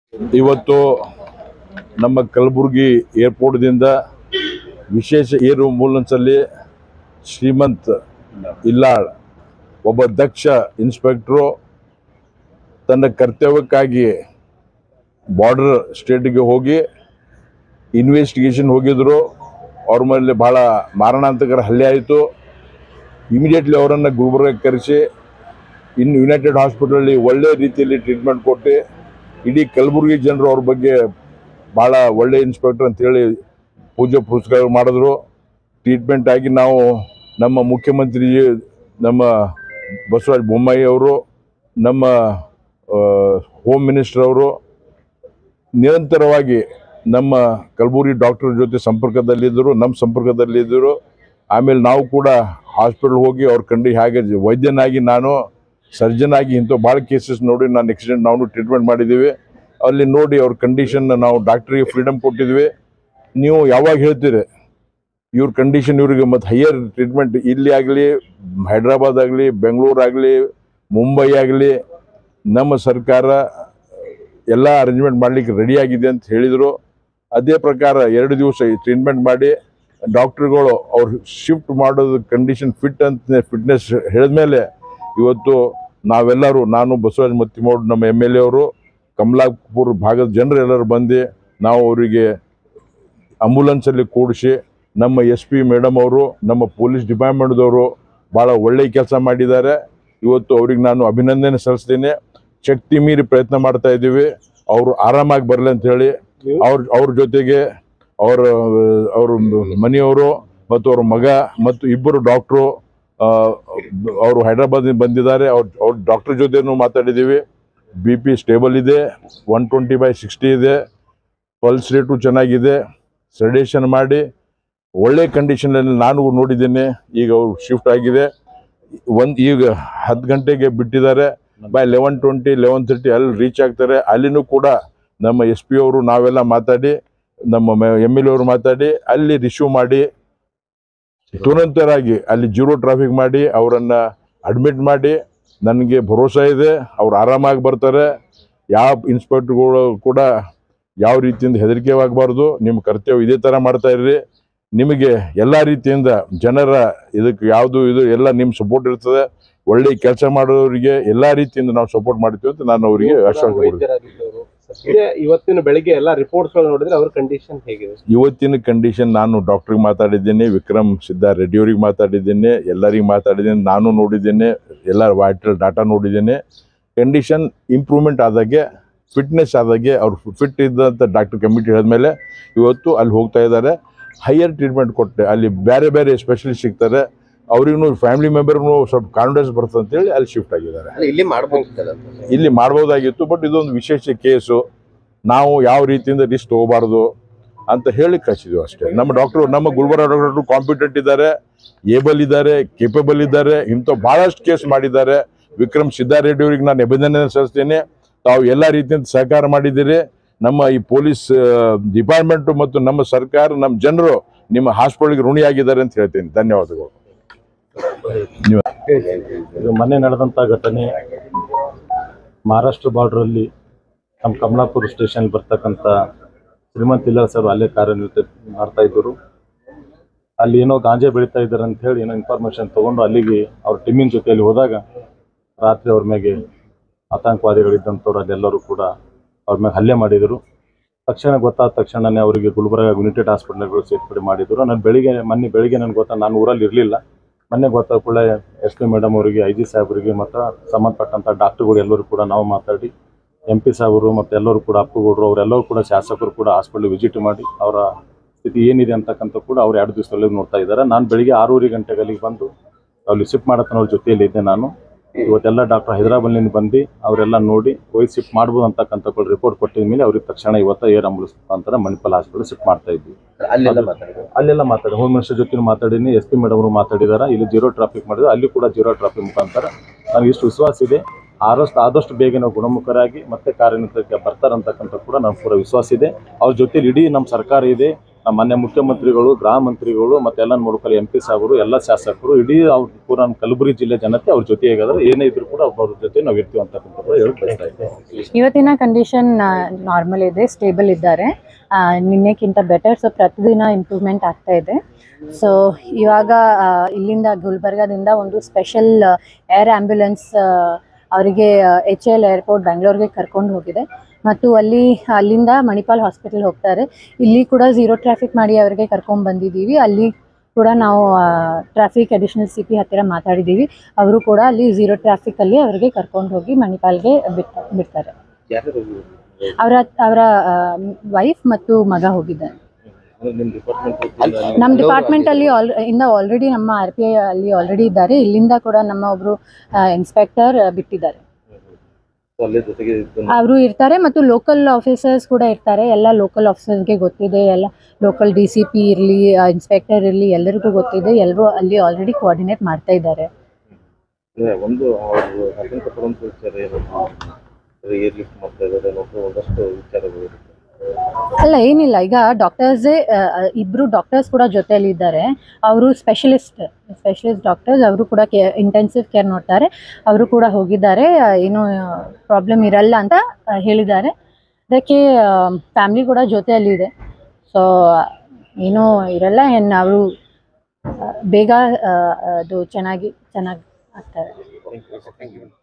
ಇವತ್ತು ನಮ್ಮ ಕಲಬುರಗಿ ಏರ್ಪೋರ್ಟ್ದಿಂದ ವಿಶೇಷ ಏರ್ ಆಂಬುಲೆನ್ಸಲ್ಲಿ ಶ್ರೀಮಂತ್ ಇಲ್ಲಾಳ್ ಒಬ್ಬ ದಕ್ಷ ಇನ್ಸ್ಪೆಕ್ಟ್ರು ತನ್ನ ಕರ್ತವ್ಯಕ್ಕಾಗಿ ಬಾರ್ಡರ್ ಸ್ಟೇಟಿಗೆ ಹೋಗಿ ಇನ್ವೆಸ್ಟಿಗೇಷನ್ ಹೋಗಿದ್ರು ಅವ್ರ ಮೇಲೆ ಭಾಳ ಮಾರಣಾಂತಕರ ಹಲ್ಲೆ ಆಯಿತು ಇಮಿಡಿಯೇಟ್ಲಿ ಅವರನ್ನು ಗುಲ್ಬರ್ಗಕ್ಕೆ ಕರೆಸಿ ಇನ್ನು ಯುನೈಟೆಡ್ ಹಾಸ್ಪಿಟಲಲ್ಲಿ ಒಳ್ಳೆ ರೀತಿಯಲ್ಲಿ ಟ್ರೀಟ್ಮೆಂಟ್ ಕೊಟ್ಟು ಇಡೀ ಕಲಬುರಗಿ ಜನರು ಅವ್ರ ಬಗ್ಗೆ ಭಾಳ ಒಳ್ಳೆ ಇನ್ಸ್ಪೆಕ್ಟರ್ ಅಂತೇಳಿ ಪೂಜೆ ಪುರಸ್ಕಾರ ಮಾಡಿದ್ರು ಟ್ರೀಟ್ಮೆಂಟ್ ಆಗಿ ನಾವು ನಮ್ಮ ಮುಖ್ಯಮಂತ್ರಿ ನಮ್ಮ ಬಸವರಾಜ ಬೊಮ್ಮಾಯಿ ಅವರು ನಮ್ಮ ಹೋಮ್ ಮಿನಿಸ್ಟರ್ ಅವರು ನಿರಂತರವಾಗಿ ನಮ್ಮ ಕಲಬುರಗಿ ಡಾಕ್ಟರ್ ಜೊತೆ ಸಂಪರ್ಕದಲ್ಲಿದ್ದರು ನಮ್ಮ ಸಂಪರ್ಕದಲ್ಲಿದ್ದರು ಆಮೇಲೆ ನಾವು ಕೂಡ ಹಾಸ್ಪಿಟಲ್ ಹೋಗಿ ಅವ್ರ ಕಂಡು ಹೇಗೆ ವೈದ್ಯನಾಗಿ ನಾನು ಸರ್ಜನ್ ಆಗಿ ಇಂಥ ಭಾಳ ಕೇಸಸ್ ನೋಡಿ ನಾನು ಆಕ್ಸಿಡೆಂಟ್ ನಾವು ಟ್ರೀಟ್ಮೆಂಟ್ ಮಾಡಿದ್ದೀವಿ ಅಲ್ಲಿ ನೋಡಿ ಅವ್ರ ಕಂಡೀಷನ್ ನಾವು ಡಾಕ್ಟ್ರಿಗೆ ಫ್ರೀಡಮ್ ಕೊಟ್ಟಿದ್ವಿ ನೀವು ಯಾವಾಗ ಹೇಳ್ತೀರಿ ಇವ್ರ ಕಂಡೀಷನ್ ಇವ್ರಿಗೆ ಮತ್ತು ಹೈಯರ್ ಟ್ರೀಟ್ಮೆಂಟ್ ಇಲ್ಲಿ ಆಗಲಿ ಹೈದ್ರಾಬಾದ್ ಆಗಲಿ ಬೆಂಗಳೂರು ಆಗಲಿ ಮುಂಬೈ ಆಗಲಿ ನಮ್ಮ ಸರ್ಕಾರ ಎಲ್ಲ ಅರೇಂಜ್ಮೆಂಟ್ ಮಾಡಲಿಕ್ಕೆ ರೆಡಿ ಆಗಿದೆ ಅಂತ ಹೇಳಿದರು ಅದೇ ಪ್ರಕಾರ ಎರಡು ದಿವಸ ಟ್ರೀಟ್ಮೆಂಟ್ ಮಾಡಿ ಡಾಕ್ಟ್ರುಗಳು ಅವ್ರು ಶಿಫ್ಟ್ ಮಾಡೋದು ಕಂಡೀಷನ್ ಫಿಟ್ ಅಂತ ಫಿಟ್ನೆಸ್ ಹೇಳಿದ್ಮೇಲೆ ಇವತ್ತು ನಾವೆಲ್ಲರೂ ನಾನು ಬಸವರಾಜ ಮತ್ತಿಮೋಡ್ ನಮ್ಮ ಎಮ್ ಎಲ್ ಎ ಅವರು ಕಮಲಾಪುರ ಭಾಗದ ಜನರು ಎಲ್ಲರೂ ಬಂದು ನಾವು ಅವರಿಗೆ ಆಂಬುಲೆನ್ಸಲ್ಲಿ ಕೂಡಿಸಿ ನಮ್ಮ ಎಸ್ ಪಿ ಮೇಡಮ್ ಅವರು ನಮ್ಮ ಪೊಲೀಸ್ ಡಿಪಾರ್ಟ್ಮೆಂಟ್ದವರು ಭಾಳ ಒಳ್ಳೆಯ ಕೆಲಸ ಮಾಡಿದ್ದಾರೆ ಇವತ್ತು ಅವ್ರಿಗೆ ನಾನು ಅಭಿನಂದನೆ ಸಲ್ಲಿಸ್ತೀನಿ ಶಕ್ತಿ ಮೀರಿ ಪ್ರಯತ್ನ ಮಾಡ್ತಾ ಇದ್ದೀವಿ ಅವರು ಆರಾಮಾಗಿ ಬರಲಿ ಅಂತ ಹೇಳಿ ಅವ್ರ ಅವ್ರ ಜೊತೆಗೆ ಅವರ ಅವ್ರ ಮನೆಯವರು ಮತ್ತು ಅವ್ರ ಮಗ ಮತ್ತು ಇಬ್ಬರು ಡಾಕ್ಟ್ರು ಅವರು ಹೈದ್ರಾಬಾದ್ ಬಂದಿದ್ದಾರೆ ಅವ್ರ ಅವ್ರ ಡಾಕ್ಟರ್ ಜೊತೆನೂ ಮಾತಾಡಿದ್ದೀವಿ ಬಿ ಪಿ ಸ್ಟೇಬಲ್ ಇದೆ ಒನ್ ಟ್ವೆಂಟಿ ಬೈ ಸಿಕ್ಸ್ಟಿ ಇದೆ ಪಲ್ಸ್ ರೇಟು ಚೆನ್ನಾಗಿದೆ ಸೆಡೇಷನ್ ಮಾಡಿ ಒಳ್ಳೆ ಕಂಡೀಷನಲ್ಲಿ ನಾನು ನೋಡಿದ್ದೇನೆ ಈಗ ಅವ್ರು ಶಿಫ್ಟ್ ಆಗಿದೆ ಒಂದು ಈಗ ಹತ್ತು ಗಂಟೆಗೆ ಬಿಟ್ಟಿದ್ದಾರೆ by eleven twenty eleven thirty ಅಲ್ಲಿ ರೀಚ್ ಆಗ್ತಾರೆ ಅಲ್ಲಿನೂ ಕೂಡ ನಮ್ಮ ಎಸ್ ಪಿ ಅವರು ನಾವೆಲ್ಲ ಮಾತಾಡಿ ನಮ್ಮ ಎಮ್ ಎಲ್ ಎ ಅವರು ಮಾತಾಡಿ ಅಲ್ಲಿ ರಿಸೀವ್ ಮಾಡಿ ತುರಂತರಾಗಿ ಅಲ್ಲಿ ಜೀರೋ ಟ್ರಾಫಿಕ್ ಮಾಡಿ ಅವರನ್ನು ಅಡ್ಮಿಟ್ ಮಾಡಿ ನನಗೆ ಭರೋಸಾ ಇದೆ ಅವ್ರು ಆರಾಮಾಗಿ ಬರ್ತಾರೆ ಯಾವ ಇನ್ಸ್ಪೆಕ್ಟರ್ಗಳು ಕೂಡ ಯಾವ ರೀತಿಯಿಂದ ಹೆದರಿಕೆ ಆಗಬಾರ್ದು ನಿಮ್ಮ ಕರ್ತವ್ಯ ಇದೇ ಥರ ಮಾಡ್ತಾ ಇರ್ರಿ ನಿಮಗೆ ಎಲ್ಲ ರೀತಿಯಿಂದ ಜನರ ಇದಕ್ಕೆ ಯಾವುದು ಇದು ಎಲ್ಲ ನಿಮ್ಮ ಸಪೋರ್ಟ್ ಇರ್ತದೆ ಒಳ್ಳೆ ಕೆಲಸ ಮಾಡೋರಿಗೆ ಎಲ್ಲ ರೀತಿಯಿಂದ ನಾವು ಸಪೋರ್ಟ್ ಮಾಡ್ತೀವಿ ಅಂತ ನಾನು ಅವರಿಗೆ ಆಶ್ವಾಸ ಕೊಡ್ತೀನಿ ವೈದ್ಯರಾಗಿದ್ದವರು ಸದ್ಯ ಇವತ್ತಿನ ಬೆಳಿಗ್ಗೆ ಎಲ್ಲ ರಿಪೋರ್ಟ್ಸ್ ಗಳು ನೋಡಿದ್ರೆ ಅವ್ರ ಕಂಡೀಷನ್ ಹೇಗಿದೆ ಇವತ್ತಿನ ಕಂಡೀಷನ್ ನಾನು ಡಾಕ್ಟ್ರಿಗೆ ಮಾತಾಡಿದ್ದೇನೆ ವಿಕ್ರಮ್ ಸಿದ್ಧಾರ್ ರೆಡ್ಡಿ ಅವ್ರಿಗೆ ಮಾತಾಡಿದ್ದೇನೆ ಎಲ್ಲರಿಗೆ ಮಾತಾಡಿದ್ದೇನೆ ನಾನು ನೋಡಿದ್ದೇನೆ ಎಲ್ಲ ವೈಟಲ್ ಡಾಟಾ ನೋಡಿದ್ದೇನೆ ಕಂಡೀಷನ್ ಇಂಪ್ರೂವ್ಮೆಂಟ್ ಆದಾಗೆ ಫಿಟ್ನೆಸ್ ಆದಾಗೆ ಅವ್ರು ಫಿಟ್ ಇದ್ದಂಥ ಡಾಕ್ಟರ್ ಕಮಿಟಿ ಹೇಳಿದ್ಮೇಲೆ ಇವತ್ತು ಅಲ್ಲಿ ಹೋಗ್ತಾ ಇದ್ದಾರೆ ಹೈಯರ್ ಟ್ರೀಟ್ಮೆಂಟ್ ಕೊಟ್ಟೆ ಅಲ್ಲಿ ಬೇರೆ ಬೇರೆ ಸ್ಪೆಷಲಿಸ್ಟ್ ಸಿಗ್ತಾರೆ ಅವ್ರಿಗೂ ಫ್ಯಾಮಿಲಿ ಮೆಂಬರ್ಗೂ ಸ್ವಲ್ಪ ಕಾನ್ಫಿಡೆನ್ಸ್ ಬರ್ತದೆ ಅಂತೇಳಿ ಅಲ್ಲಿ ಶಿಫ್ಟ್ ಆಗಿದ್ದಾರೆ ಅಲ್ಲ ಇಲ್ಲಿ ಮಾಡ್ಬೋದಿತ್ತಲ್ಲ ಇಲ್ಲಿ ಮಾಡ್ಬೋದಾಗಿತ್ತು ಬಟ್ ಇದೊಂದು ವಿಶೇಷ ಕೇಸು ನಾವು ಯಾವ ರೀತಿಯಿಂದ ರಿಸ್ಕ್ ತಗೋಬಾರ್ದು ಅಂತ ಹೇಳಿ ಕಳಿಸಿದ್ವಿ ಅಷ್ಟೇ ನಮ್ಮ ಡಾಕ್ಟ್ರು ನಮ್ಮ ಗುಲ್ಬರ್ಗ ಡಾಕ್ಟರ್ ಕಾಂಪಿಟೆಂಟ್ ಇದ್ದಾರೆ ಏಬಲ್ ಇದ್ದಾರೆ ಕೇಪಬಲ್ ಇದ್ದಾರೆ ಇಂಥ ಭಾಳಷ್ಟು ಕೇಸ್ ಮಾಡಿದ್ದಾರೆ ವಿಕ್ರಮ್ ಸಿದ್ದಾರೆಡ್ಡಿ ಅವರಿಗೆ ನಾನು ಅಭಿನಂದನೆ ಸಲ್ಲಿಸ್ತೇನೆ ತಾವು ಎಲ್ಲ ರೀತಿಯಿಂದ ಸಹಕಾರ ಮಾಡಿದ್ದೀರಿ ನಮ್ಮ ಈ ಪೊಲೀಸ್ ಡಿಪಾರ್ಟ್ಮೆಂಟು ಮತ್ತು ನಮ್ಮ ಸರ್ಕಾರ ನಮ್ಮ ಜನರು ನಿಮ್ಮ ಹಾಸ್ಪಿಟಲ್ಗೆ ಋಣಿಯಾಗಿದ್ದಾರೆ ಅಂತ ಹೇಳ್ತೀನಿ ಧನ್ಯವಾದಗಳು ಇದು ಮೊನ್ನೆ ನಡೆದಂಥ ಘಟನೆ ಮಹಾರಾಷ್ಟ್ರ ಬಾರ್ಡ್ರಲ್ಲಿ ನಮ್ಮ ಕಮಲಾಪುರ ಸ್ಟೇಷನ್ ಬರ್ತಕ್ಕಂಥ ಶ್ರೀಮಂತ್ ಇಲ್ಲ ಸರ್ ಅಲ್ಲೇ ಕಾರ್ಯನಿರ್ವಹಿತ ಮಾಡ್ತಾ ಇದ್ದರು ಅಲ್ಲಿ ಏನೋ ಗಾಂಜಾ ಬೆಳೀತಾ ಇದ್ದಾರೆ ಅಂತ ಹೇಳಿ ಏನೋ ಇನ್ಫಾರ್ಮೇಶನ್ ತೊಗೊಂಡು ಅಲ್ಲಿಗೆ ಅವ್ರ ಟೀಮಿನ ಜೊತೆಯಲ್ಲಿ ಹೋದಾಗ ರಾತ್ರಿ ಅವ್ರ ಮೇಲೆ ಆತಂಕವಾದಿಗಳಿದ್ದಂಥವ್ರು ಅಲ್ಲೆಲ್ಲರೂ ಕೂಡ ಅವ್ರ ಮೇಲೆ ಹಲ್ಲೆ ಮಾಡಿದರು ತಕ್ಷಣ ಗೊತ್ತಾದ ತಕ್ಷಣನೇ ಅವರಿಗೆ ಗುಲ್ಬರ್ಗ ಯುನೈಟೆಡ್ ಹಾಸ್ಪಿಟಲ್ಗಳು ಸೇರ್ಪಡೆ ಮಾಡಿದರು ನಾನು ಬೆಳಿಗ್ಗೆ ಮೊನ್ನೆ ಬೆಳಿಗ್ಗೆ ನನಗೆ ಗೊತ್ತಾ ನಾನು ಊರಲ್ಲಿ ಇರಲಿಲ್ಲ ಮೊನ್ನೆ ಗೊತ್ತಾದ ಕೂಡಲೇ ಎಸ್ ಪಿ ಮೇಡಮ್ ಅವರಿಗೆ ಐ ಜಿ ಸಾಹೇಬರಿಗೆ ಮತ್ತು ಸಂಬಂಧಪಟ್ಟಂಥ ಡಾಕ್ಟರ್ಗಳು ಎಲ್ಲರೂ ಕೂಡ ನಾವು ಮಾತಾಡಿ ಎಂ ಪಿ ಸಾಹೇಬರು ಮತ್ತು ಎಲ್ಲರೂ ಕೂಡ ಅಪ್ಪುಗೌಡರು ಅವರೆಲ್ಲರೂ ಕೂಡ ಶಾಸಕರು ಕೂಡ ಹಾಸ್ಪಿಟಲ್ ವಿಸಿಟ್ ಮಾಡಿ ಅವರ ಸ್ಥಿತಿ ಏನಿದೆ ಅಂತಕ್ಕಂಥ ಕೂಡ ಅವ್ರು ಎರಡು ದಿವಸದಲ್ಲಿ ನೋಡ್ತಾ ಇದ್ದಾರೆ ನಾನು ಬೆಳಿಗ್ಗೆ ಆರೂವರೆ ಗಂಟೆಗೆ ಅಲ್ಲಿಗೆ ಬಂದು ಅಲ್ಲಿ ಶಿಫ್ಟ್ ಮಾಡತ್ತನವ್ರ ಜೊತೆಯಲ್ಲಿ ಇದ್ದೆ ನಾನು ಇವತ್ತೆಲ್ಲ ಡಾಕ್ಟರ್ ಹೈದರಾಬಾದ್ನಿಂದ ಬಂದು ಅವರೆಲ್ಲ ನೋಡಿ ಹೋಗಿ ಶಿಫ್ಟ್ ಮಾಡ್ಬೋದು ಅಂತಕ್ಕಂಥ ರಿಪೋರ್ಟ್ ಕೊಟ್ಟಿದ ಮೇಲೆ ಅವ್ರಿಗೆ ತಕ್ಷಣ ಇವತ್ತು ಏರ್ ಆಂಬುಲೆನ್ಸ್ ಮುಖಾಂತರ ಮಣಿಪಾಲ್ ಹಾಸ್ಪಿಟಲ್ ಶಿಫ್ಟ್ ಮಾಡ್ತಾ ಇದ್ವಿ ಅಲ್ಲೆಲ್ಲ ಮಾತಾಡಿದ್ರು ಅಲ್ಲೆಲ್ಲ ಮಾತಾಡಿ ಹೋಮ್ ಮಿನಿಸ್ಟರ್ ಜೊತೆ ಮಾತಾಡಿನಿ ಎಸ್ ಪಿ ಮೇಡಮ್ ಅವರು ಮಾತಾಡಿದಾರೆ ಇಲ್ಲಿ ಜೀರೋ ಟ್ರಾಫಿಕ್ ಮಾಡಿದ್ರೆ ಅಲ್ಲಿ ಕೂಡ ಜೀರೋ ಟ್ರಾಫಿಕ್ ಮುಖಾಂತರ ನನಗೆ ಇಷ್ಟು ವಿಶ್ವಾಸ ಇದೆ ಆದಷ್ಟು ಆದಷ್ಟು ಬೇಗ ನಾವು ಗುಣಮುಖರಾಗಿ ಮತ್ತೆ ಕಾರ್ಯನಿರ್ವಹಿಸಕ್ಕೆ ಬರ್ತಾರಂತಕ್ಕಂಥ ಕೂಡ ನಮ್ಮ ಪೂರ ವಿಶ್ವಾಸ ಇದೆ ಅವ್ರ ಜೊತೆಲಿ ಇಡೀ ನಮ್ಮ ಸರ್ಕಾರ ಇದೆ ನಮ್ಮ ಮಾನ್ಯ ಮುಖ್ಯಮಂತ್ರಿಗಳು ಗೃಹ ಮಂತ್ರಿಗಳು ಮತ್ತೆ ಎಲ್ಲ ನೋಡ್ಕೊಳ್ಳಿ ಎಂ ಪಿ ಸಾಹೇಬರು ಎಲ್ಲ ಶಾಸಕರು ಇಡೀ ಅವ್ರ ಪೂರ ನಮ್ಮ ಕಲಬುರಗಿ ಜಿಲ್ಲೆ ಜನತೆ ಅವ್ರ ಜೊತೆ ಹೇಗಾದ್ರೆ ಏನೇ ಇದ್ರು ಕೂಡ ಅವ್ರ ಜೊತೆ ನಾವು ಇರ್ತೀವಿ ಅಂತಕ್ಕಂಥದ್ದು ಹೇಳಕ್ ಬಯಸ್ತಾ ಇದ್ದೇವೆ ಇವತ್ತಿನ ಕಂಡೀಷನ್ ನಾರ್ಮಲ್ ಇದೆ ಸ್ಟೇಬಲ್ ಇದ್ದಾರೆ ಆ, ನಿನ್ನೆಕ್ಕಿಂತ ಬೆಟರ್ ಸೊ ಪ್ರತಿದಿನ ಇಂಪ್ರೂವ್ಮೆಂಟ್ ಆಗ್ತಾ ಇದೆ ಸೊ ಇವಾಗ ಆ, ಇಲ್ಲಿಂದ ಗುಲ್ಬರ್ಗಾದಿಂದ ಒಂದು ಸ್ಪೆಷಲ್ ಏರ್ ಆ್ಯಂಬ್ಯುಲೆನ್ಸ್ ಅವರಿಗೆ ಎಚ್ ಎಲ್ ಏರ್ಪೋರ್ಟ್ ಬೆಂಗಳೂರಿಗೆ ಕರ್ಕೊಂಡು ಹೋಗಿದೆ ಮತ್ತು ಅಲ್ಲಿ ಅಲ್ಲಿಂದ ಮಣಿಪಾಲ್ ಹಾಸ್ಪಿಟಲ್ ಹೋಗ್ತಾರೆ ಇಲ್ಲಿ ಕೂಡ ಝೀರೋ ಟ್ರಾಫಿಕ್ ಮಾಡಿ ಅವರಿಗೆ ಕರ್ಕೊಂಡು ಬಂದಿದ್ದೀವಿ ಅಲ್ಲಿ ಕೂಡ ನಾವು ಟ್ರಾಫಿಕ್ ಅಡಿಷನಲ್ ಸಿ ಪಿ ಹತ್ತಿರ ಮಾತಾಡಿದ್ದೀವಿ ಅವರು ಕೂಡ ಅಲ್ಲಿ ಝೀರೋ ಟ್ರಾಫಿಕಲ್ಲಿ ಅವರಿಗೆ ಕರ್ಕೊಂಡು ಹೋಗಿ ಮಣಿಪಾಲ್ಗೆ ಬಿಟ್ ಬಿಡ್ತಾರೆ ಯಾರು ಅವರ ಅವರ ವೈಫ್ ಮತ್ತು ಮಗ ಹೋಗಿದ್ದಾರೆ ನಿಮ್ ಡಿಪಾರ್ಟ್ಮೆಂಟ್ ನಮ್ಮ ಡಿಪಾರ್ಟ್ಮೆಂಟ್ ಅಲ್ಲಿ ಆಲ್ ಇಂದ ಆಲ್ರೆಡಿ ನಮ್ಮ ಆರ್ ಪಿ ಐ ಅಲ್ಲಿ ಆಲ್ರೆಡಿ ಇದ್ದಾರೆ ಇಲ್ಲಿಂದ ಕೂಡ ನಮ್ಮ ಒಬ್ರು ಇನ್ಸ್ಪೆಕ್ಟರ್ ಬಿಟ್ಟಿದ್ದಾರೆ ಅಲ್ಲೇ ಜೊತೆಗೆ ಇದ್ದು ಅವರು ಇರ್ತಾರೆ ಮತ್ತು ಲೋಕಲ್ ಆಫೀಸರ್ಸ್ ಕೂಡ ಇರ್ತಾರೆ ಎಲ್ಲ ಲೋಕಲ್ ಆಫೀಸರ್ಸ್ಗೆ ಗೊತ್ತಿದೆ ಎಲ್ಲ ಲೋಕಲ್ ಡಿ ಸಿ ಪಿ ಇರಲಿ ಇನ್ಸ್ಪೆಕ್ಟರ್ ಇರಲಿ ಎಲ್ಲರಿಗೂ ಗೊತ್ತಿದೆ ಎಲ್ಲರೂ ಅಲ್ಲಿ ಆಲ್ರೆಡಿ ಕೋಆರ್ಡಿನೇಟ್ ಮಾಡ್ತಾ ಇದ್ದಾರೆ ಅಂದ್ರೆ ಒಂದು ಅವರು ಆತಂಕ ಪಡುವಂತ ವಿಚಾರ ಏನು ಏರ್ ಲಿಫ್ಟ್ ಮಾಡ್ತಾ ಇದ್ದಾರೆ ಮತ್ತು ಒಂದಷ್ಟು ವಿಚಾರಗಳು ಇರುತ್ತೆ ಅಲ್ಲ ಏನಿಲ್ಲ ಈಗ ಡಾಕ್ಟರ್ಸೇ ಇಬ್ರು ಡಾಕ್ಟರ್ಸ್ ಕೂಡ ಜೊತೆಯಲ್ಲಿ ಇದ್ದಾರೆ ಅವರು ಸ್ಪೆಷಲಿಸ್ಟ್ ಸ್ಪೆಷಲಿಸ್ಟ್ ಡಾಕ್ಟರ್ಸ್ ಅವರು ಕೂಡ ಕೇ ಇಂಟೆನ್ಸಿವ್ ಕೇರ್ ನೋಡ್ತಾರೆ ಅವರು ಕೂಡ ಹೋಗಿದ್ದಾರೆ ಆ, ಏನೂ ಪ್ರಾಬ್ಲಮ್ ಇರಲ್ಲ ಅಂತ ಆ, ಹೇಳಿದ್ದಾರೆ ಅದಕ್ಕೆ ಫ್ಯಾಮ್ಲಿ ಕೂಡ ಜೊತೆಯಲ್ಲಿ ಇದೆ ಸೊ ಏನೂ ಇರಲ್ಲ ಏನು ಅವರು ಬೇಗ ಆ, ಅದು ಚೆನ್ನಾಗಿ ಚೆನ್ನಾಗಿ ಆಗ್ತಾರೆ ಥ್ಯಾಂಕ್ ಯು